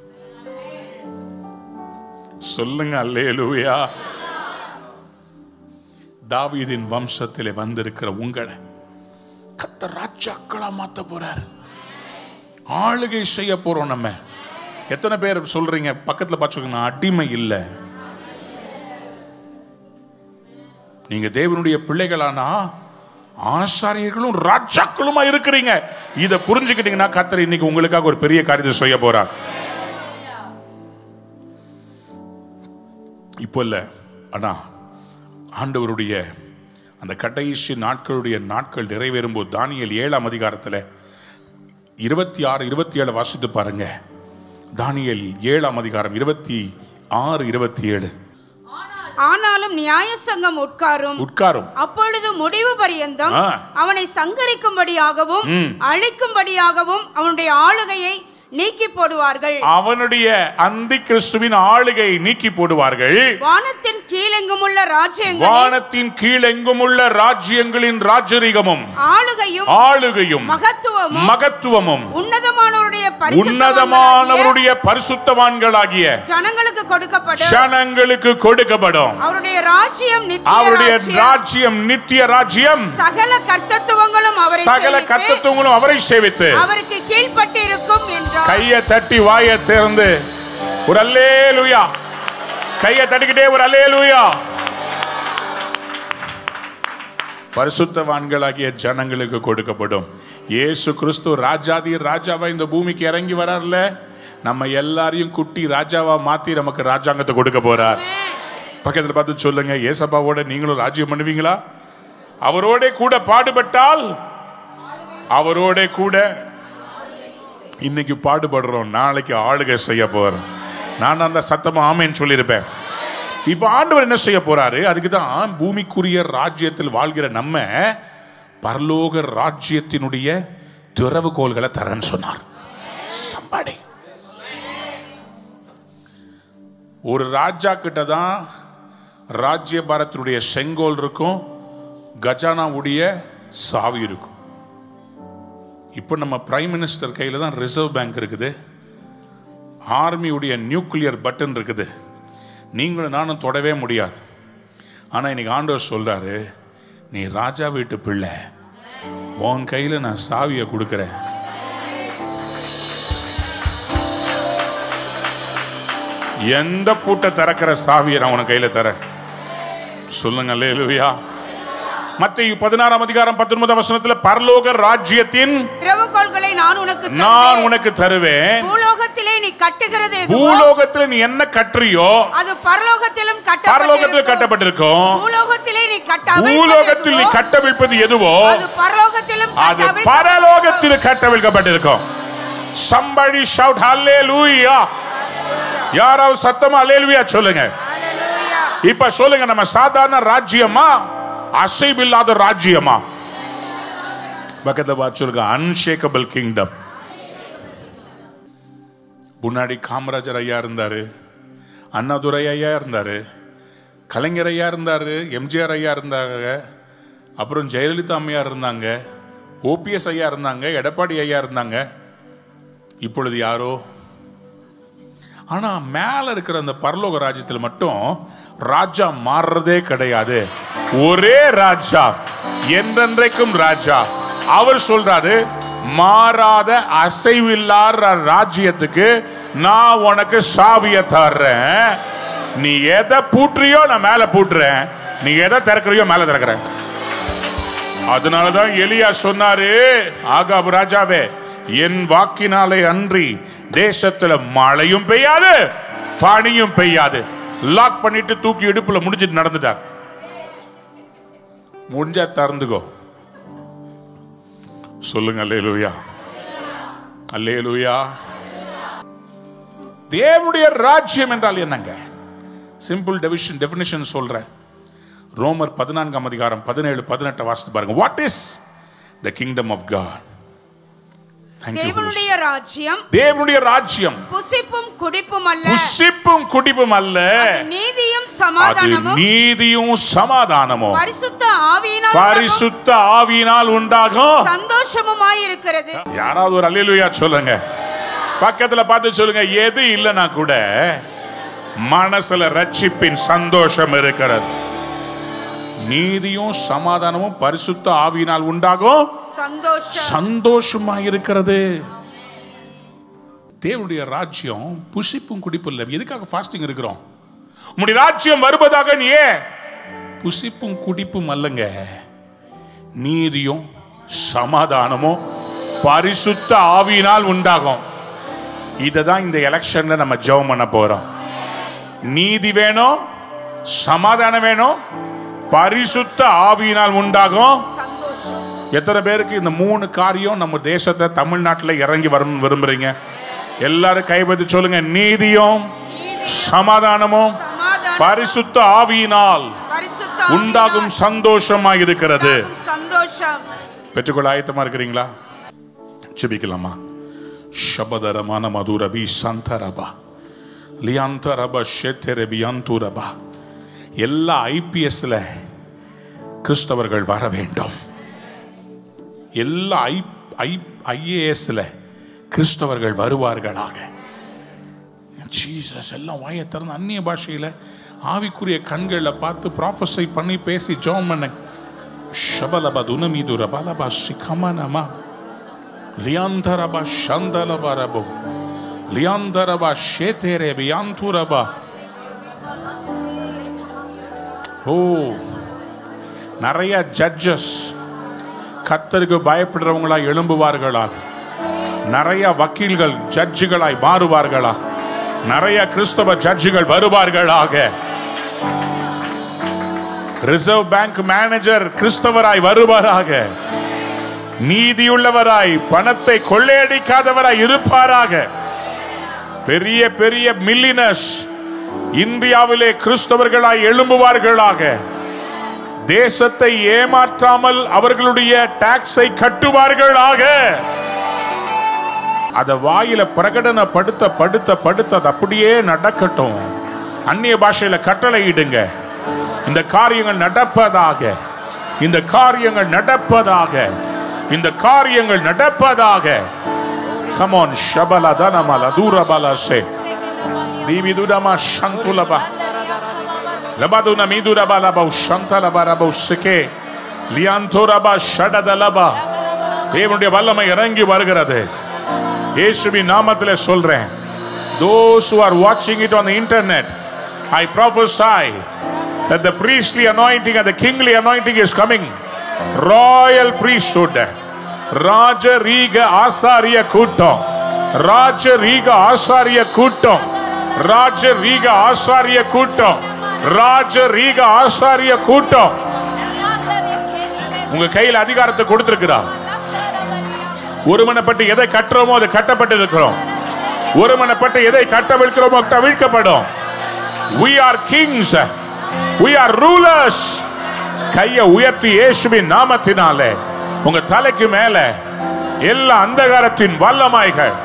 சொல்லுங்க அல்லேலூயா தாவீதின் வம்சத்திலே வந்திருக்கிற உங்களை கத்த ராஜாக்களா மாத்த போறார் ஆளுகை செய்ய போறோம் நம்ம எத்தனை பேர் சொல்றீங்க பக்கத்துல பார்த்துக்கோங்க நான் அடிமை இல்லை நீங்க தேவனுடைய பிள்ளைகளானா ஆசாரியர்களும் ராஜாக்களுமா இருக்கிறீங்க இதை புரிஞ்சுக்கிட்டீங்கன்னா கத்தர் இன்னைக்கு உங்களுக்காக ஒரு பெரிய காரியத்தை செய்ய போறார் இப்போ இல்ல ஆனா ஆண்டவருடைய அந்த கடைசி நாட்களுடைய நாட்கள் நிறைவேறும் போது தானியல் ஏழாம் அதிகாரத்தில் இருபத்தி ஆறு இருபத்தி ஏழு வாசித்து பாருங்க தானியல் ஏழாம் அதிகாரம் இருபத்தி ஆறு இருபத்தி ஏழு ஆனாலும் நியாய சங்கம் உட்காரும் உட்காரும் அப்பொழுது முடிவு பரியந்தம் ஆ. அவனை சங்கரிக்கும்படியாகவும் ம். அழிக்கும்படியாகவும் அவனுடைய ஆளுகையை நீக்கி போடுவார்கள் அவனுடைய அந்தி கிறிஸ்துவின் ஆளுகை நீக்கி போடுவார்கள் வானத்தின் கீழெங்குமுள்ள ராஜ்யங்களில் வானத்தின் கீழெங்கும் உள்ள ராஜ்யங்களின் ராஜரிகமும் ஆளுகையும் ஆளுகையும் மகத்துவமும் மகத்துவமும் உன்னதமானவருடைய பரிசுத்தவான்களாகிய உன்னதமானவருடைய பரிசுத்தவான்களாகிய ஜனங்களுக்கு கொடுக்கப்படும் ஜனங்களுக்கு கொடுக்கப்படும் அவருடைய ராஜ்யம் நித்திய அவருடைய ராஜ்யம். ராஜ்யம் நித்திய ராஜ்யம் சகல கர்த்தத்துவங்களும் அவரை சகல சேவித்து, கத்தத்துவங்களும் அவரை சேவித்து அவருக்கு கீழ்ப்பட்டிருக்கும் என்றார் கையை தட்டி வாயை திறந்து ஒரு அல்லேலுயா கையை தட்டிக்கிட்டே ஒரு அல்லேலூயா பரிசுத்தவான்களாகிய ஜனங்களுக்கு கொடுக்கப்படும் இயேசு கிறிஸ்து ராஜாதி ராஜாவா இந்த பூமிக்கு இறங்கி வரார்ல நம்ம எல்லாரையும் குட்டி ராஜாவா மாத்தி நமக்கு ராஜாங்கத்தை கொடுக்க போறார் பக்கத்துல பார்த்து சொல்லுங்க ஏசப்பாவோட நீங்களும் ராஜ்யம் பண்ணுவீங்களா அவரோட கூட பாடுபட்டால் அவரோட கூட இன்னைக்கு பாடுபடுறோம் நாளைக்கு ஆளுகை செய்ய போறோம் நான் அந்த சத்தமா ஆமேன்னு சொல்லியிருப்பேன் இப்ப ஆண்டவர் என்ன செய்ய போறாரு அதுக்கு தான் பூமிக்குரிய ராஜ்யத்தில் வாழ்கிற நம்ம பரலோக ராஜ்யத்தினுடைய திறவுகோள்களை தரேன்னு சொன்னார் சம்பாடி ஒரு ராஜா கிட்ட தான் ராஜ்ய பாரத்தினுடைய செங்கோல் இருக்கும் கஜானாவுடைய சாவி இருக்கும் இப்போ நம்ம பிரைம் மினிஸ்டர் கையில் தான் ரிசர்வ் பேங்க் இருக்குது ஆர்மியுடைய நியூக்ளியர் பட்டன் இருக்குது நீங்களும் நானும் தொடவே முடியாது ஆனால் இன்னைக்கு ஆண்டவர் சொல்றாரு நீ ராஜா வீட்டு பிள்ளை உன் கையில் நான் சாவியை கொடுக்குறேன் எந்த பூட்டை திறக்கிற சாவியை நான் உனக்கு கையில் தரேன் சொல்லுங்க அல்லேலூயா மத்திய பதினாறாம் அதிகாரம் பத்தொன்பதாம் வசனத்துல பரலோக ராஜ்யத்தின் திறவுகோள்களை நான் உனக்கு நான் தருவேன். உனக்கு தருவேன் பூலோகத்திலே நீ கட்டுகிறது எதுவோ பூலோகத்துல நீ என்ன கட்டுறியோ அது பரலோகத்திலும் பரலோகத்தில் கட்டப்பட்டிருக்கும் கட்டப்பட்டிருக்கும் பூலோகத்திலே நீ பூலோகத்தில் நீ கட்ட கட்டவிழ்ப்பது எதுவோ அது பரலோகத்திலும் அது கட்டவிழ்க்கப்பட்டிருக்கும். பரலோகத்தில் கட்டவிழ்க்கப்பட்டிருக்கும் somebody shout hallelujah யாராவது சத்தமா hallelujah சொல்லுங்க Hallelujah. இப்ப சொல்லுங்க நம்ம சாதாரண ராஜ்யமா அசைவில்லாத ராஜ்யமா பக்கத்துல பார்த்து சொல்லுங்க அன்ஷேக்கபிள் கிங்டம் முன்னாடி காமராஜர் ஐயா இருந்தாரு அண்ணாதுரை ஐயா இருந்தாரு கலைஞர் ஐயா இருந்தாரு எம்ஜிஆர் ஐயா இருந்தாங்க அப்புறம் ஜெயலலிதா அம்மையார் இருந்தாங்க ஓபிஎஸ் ஐயா இருந்தாங்க எடப்பாடி ஐயா இருந்தாங்க இப்பொழுது யாரோ ஆனா மேல இருக்கிற அந்த பரலோக ராஜ்யத்தில் மட்டும் ராஜா மாறுறதே கிடையாது ஒரே ராஜா என்றென்றைக்கும் ராஜா அவர் சொல்றாரு மாறாத அசைவில்லாத ராஜ்யத்துக்கு நான் உனக்கு சாவிய தர்றேன் நீ எதை பூட்டுறியோ நான் மேல பூட்டுறேன் நீ எதை திறக்கிறியோ மேல திறக்கிறேன் அதனாலதான் எலியா சொன்னாரு ஆகாபு ராஜாவே என் வாக்கினாலே அன்றி தேசத்துல மழையும் பெய்யாது பனியும் பெய்யாது லாக் பண்ணிட்டு தூக்கி இடுப்புல முடிச்சிட்டு நடந்துட்டார் முடிஞ்சா திறந்துக்கோ சொல்லுங்க அல்லேலூயா அல்லேலூயா தேவனுடைய ராஜ்யம் என்றால் என்னங்க சிம்பிள் டெபிஷன் டெபினிஷன் சொல்றேன் ரோமர் பதினான்காம் அதிகாரம் பதினேழு பதினெட்டு வாசித்து பாருங்க what is the kingdom of God தேவனுடைய ராஜ்யம் தேவனுடைய ராஜ்யம் புசிப்பும் குடிப்பும் அல்ல புசிப்பும் குடிப்பும் அல்ல அது நீதியும் அது சமாதானமும் நீதியும் சமாதானமும் பரிசுத்த ஆவியினால் உண்டாகும் பரிசுத்த ஆவியினால் உண்டாகும் சந்தோஷமுமாய் இருக்கிறது யாராவது ஒரு அல்லேலூயா சொல்லுங்க பக்கத்துல பார்த்து சொல்லுங்க எது இல்லைன்னா கூட மனசுல ரட்சிப்பின் சந்தோஷம் இருக்கிறது நீதியும் சமாதானமும் பரிசுத்த ஆவியினால் உண்டாகும் சந்தோஷம் சந்தோஷமா இருக்கிறது தேவனுடைய ராஜ்யம் புசிப்பும் குடிப்பும் இல்லை எதுக்காக ஃபாஸ்டிங் இருக்கிறோம் உம்முடைய ராஜ்யம் வருவதாக நீ ஏன் புசிப்பும் குடிப்பும் அல்லங்க நீதியும் சமாதானமும் பரிசுத்த ஆவியினால் உண்டாகும் இதை தான் இந்த எலெக்ஷன்ல நம்ம ஜெபம் பண்ண போறோம் நீதி வேணும் சமாதானம் வேணும் பரிசுத்த ஆவியினால் உண்டாகும் சந்தோஷம் எத்தனை பேருக்கு இந்த மூணு காரியம் நம்ம தேசத்தை தமிழ்நாட்டில் இறங்கி வரணும்னு விரும்புறீங்க எல்லாரும் கைப்பற்றி சொல்லுங்க நீதியும் நீதி சமாதானமும் சமாதானம் பரிசுத்த ஆவியினால் பரிசுத்த உண்டாகும் சந்தோஷமா இருக்கிறது உண்டாகும் சந்தோஷம் பெற்றுக்கொள்ள ஆயத்தமா இருக்கிறீங்களா ஜெபிக்கலாமா ಶಬದರಮಾನ ಮಧುರಬಿ ಸಂತರಬ ಲಿಯಾಂತರಬ ಶೆತೆರಬಿ ಅಂತೂರಬ எல்லா ஐபிஎஸ்ல கிறிஸ்தவர்கள் வர வேண்டும் எல்லா ஐ ஐ ஐஏஎஸ்ல கிறிஸ்தவர்கள் வருவார்களாக ஜீசஸ் எல்லாம் வாயை திறந்து அந்நிய பாஷையில ஆவிக்குரிய கண்களில் பார்த்து ப்ராஃபஸை பண்ணி பேசி ஜோம் பண்ண ಶಬಲಬ ದುನಮಿದುರ ಬಲಬ ಶಿಖಮನಮ ಲಿಯಾಂಧರಬ ಶಂದಲಬರಬು ಲಿಯಾಂಧರಬ ಶೇತೆರೆ ಬಿಯಾಂತುರಬ ஓ நிறைய ஜட்ஜஸ் கத்தருக்கு பயப்படுறவங்களாய் எழும்புவார்களாக நிறைய வக்கீல்கள் ஜட்ஜுகளாய் மாறுவார்களா நிறைய கிறிஸ்தவ ஜட்ஜுகள் வருவார்களாக ரிசர்வ் பேங்க் மேனேஜர் கிறிஸ்தவராய் வருவாராக நீதியுள்ளவராய் பணத்தை கொள்ளையடிக்காதவராய் இருப்பாராக பெரிய பெரிய மில்லினஸ் இந்தியாவிலே கிறிஸ்தவர்களாய் எழும்புவார்களாக தேசத்தை ஏமாற்றாமல் அவர்களுடைய டாக்ஸை கட்டுவார்களாக அத வாயில பிரகடனப்படுத்த படுத்த படுத்த அது அப்படியே நடக்கட்டும் அந்நிய பாஷையில கட்டளையிடுங்க இந்த காரியங்கள் நடப்பதாக இந்த காரியங்கள் நடப்பதாக இந்த காரியங்கள் நடப்பதாக கமான் ஷபல தனமல தூரபல சே தீவிதுடமா சந்துலபா லபதுன மீதுரபா லபௌ சந்தலபா ரபௌ சிகே லியாந்தோரபா ஷடதலபா தேவனுடைய வல்லமை இறங்கி வருகிறது இயேசுவின் நாமத்திலே சொல்றேன் those who are watching it on the internet i prophesy that the priestly anointing and the kingly anointing is coming royal priesthood ராஜரீக ஆசாரிய கூட்டம் ராஜரீக ஆசாரிய கூட்டம் ராஜரீக ஆசாரிய கூட்டம் ராஜரீக ஆசாரிய கூட்டம் உங்க கையில் அதிகாரத்தை கொடுத்திருக்கிறார் ஒருமனப்பட்டு எதை கட்டுறோமோ அது கட்டப்பட்டு இருக்கிறோம் ஒருமனப்பட்டு எதை கட்டவிழ்க்கிறோமோ கவிழ்க்கப்படும் we are kings we are rulers கையை உயர்த்தி இயேசுவின் நாமத்தினாலே உங்க தலைக்கு மேல எல்லா அந்தகாரத்தின் வல்லமாய்கள்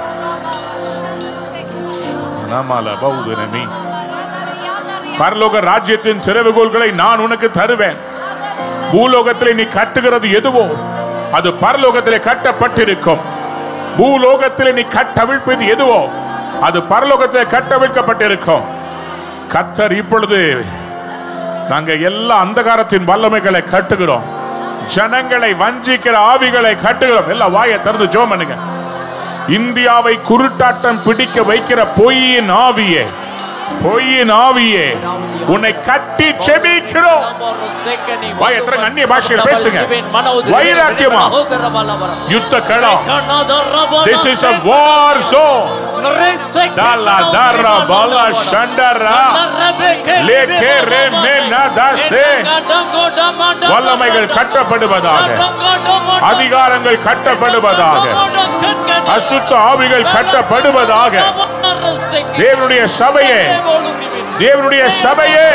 நாமால பௌதனமி பரலோக ராஜ்யத்தின் திறவுகோள்களை நான் உனக்கு தருவேன் பூலோகத்திலே நீ கட்டுகிறது எதுவோ அது பரலோகத்திலே கட்டப்பட்டிருக்கும் பூலோகத்திலே நீ கட்டவிழ்ப்பது எதுவோ அது பரலோகத்திலே கட்டவிழ்க்கப்பட்டிருக்கும் கத்தர் இப்பொழுது நாங்க எல்லா அந்தகாரத்தின் வல்லமைகளை கட்டுகிறோம் ஜனங்களை வஞ்சிக்கிற ஆவிகளை கட்டுகிறோம் எல்லாம் வாயை திறந்து ஜோம் பண்ணுங்க இந்தியாவை குருட்டாட்டம் பிடிக்க வைக்கிற பொய்யின் ஆவியே பொய்யின் ஆவியே உன்னை கட்டி செபிக்கிறோம் வா, எத்தனை அந்நிய பாஷையில பேசுங்க. வைராக்கியமா. யுத்த களம் This is a war zone. Dalla darra bala shandara. Leke re me nadase. வல்லமைகள் கட்டப்படுவதாக அதிகாரங்கள் கட்டப்படுவதாக அசுத்த ஆவிகள் கட்டப்படுவதாக தேவனுடைய சபையே தேவனுடைய சபையே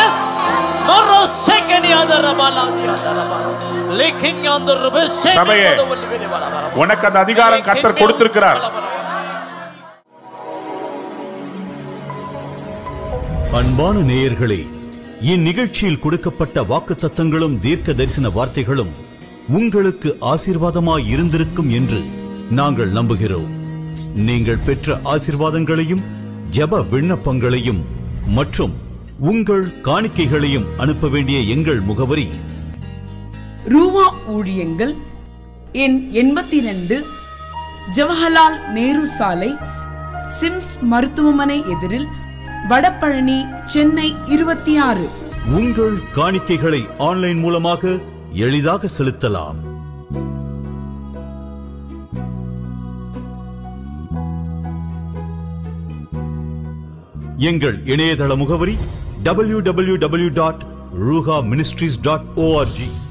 சபையே. உனக்கு அந்த அதிகாரம் கத்தர் கொடுத்திருக்கிறார் அன்பான நேயர்களே இந்நிகழ்ச்சியில் கொடுக்கப்பட்ட வாக்குத்தத்தங்களும் தீர்க்க தரிசன வார்த்தைகளும் உங்களுக்கு ஆசீர்வாதமாய் இருந்திருக்கும் என்று நாங்கள் நம்புகிறோம் நீங்கள் பெற்ற ஆசீர்வாதங்களையும் ஜெப விண்ணப்பங்களையும் மற்றும் உங்கள் காணிக்கைகளையும் அனுப்ப வேண்டிய எங்கள் முகவரி ரூவா ஊழியங்கள் எண் எண்பத்தி ரெண்டு ஜவஹர்லால் நேரு சாலை சிம்ஸ் மருத்துவமனை எதிரில் வடபழனி சென்னை இருபத்தி ஆறு உங்கள் காணிக்கைகளை ஆன்லைன் மூலமாக எளிதாக செலுத்தலாம் எங்கள் இணையதள முகவரி www.ruha ministries.org